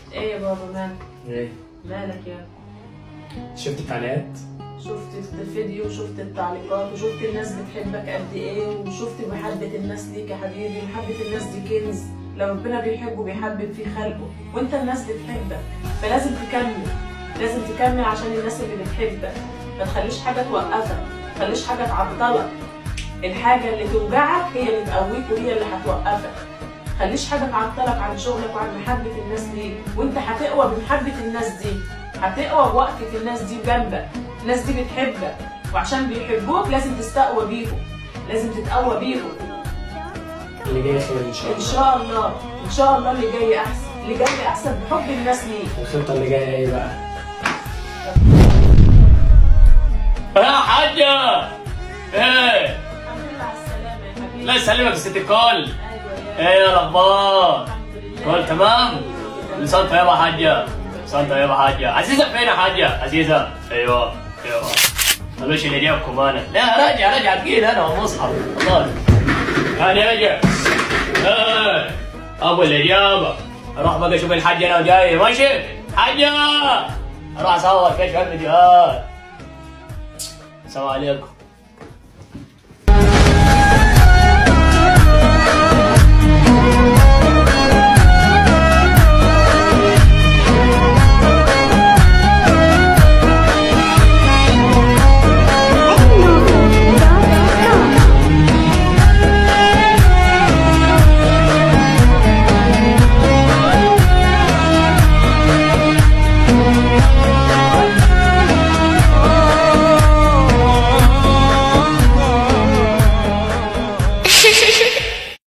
ايه يا بابا مالك ايه مالك يا شفت التعليقات؟ شفت الفيديو وشفت التعليقات وشفت الناس بتحبك قد ايه وشفت محبة الناس ليك يا حبيبي محبة الناس دي كنز لو ربنا بيحبه بيحبب في خلقه وانت الناس بتحبك فلازم تكمل لازم تكمل عشان الناس اللي بتحبك ما تخليش حاجة توقفك ما تخليش حاجة تعطلك الحاجة اللي توجعك هي اللي تقويك وهي اللي هتوقفك خليش حاجة تعطلك عن شغلك وعن محبة الناس ليك وانت هتقوى بمحبة الناس دي هتقوى بوقفة الناس دي جنبك الناس دي بتحبك وعشان بيحبوك لازم تستقوى بيهم لازم تتقوى بيهم اللي جاي خير ان شاء ان الله شاء الله ان شاء الله اللي جاي احسن اللي جاي احسن بحب الناس ليك الخطة اللي جاية ايه بقى؟ يا حاجة ايه الحمد لله على السلامة يا حبيبي الله يسلمك يا ست الكل ايوه يا ايه الاخبار الحمد لله كل تمام كل سنة طيبة يا حاجة كل سنة طيبة يا حاجة عزيزة فين يا حاجة عزيزة ايوه ايوه ملوش اللي جابكم انا لا راجع راجع اكيد انا ومصحف والله انا راجع ايه ابو اللي جابك اروح بقى اشوف الحاجة انا وجاي ماشي حاجة اروح اصور كشف الفيديوهات السلام عليكم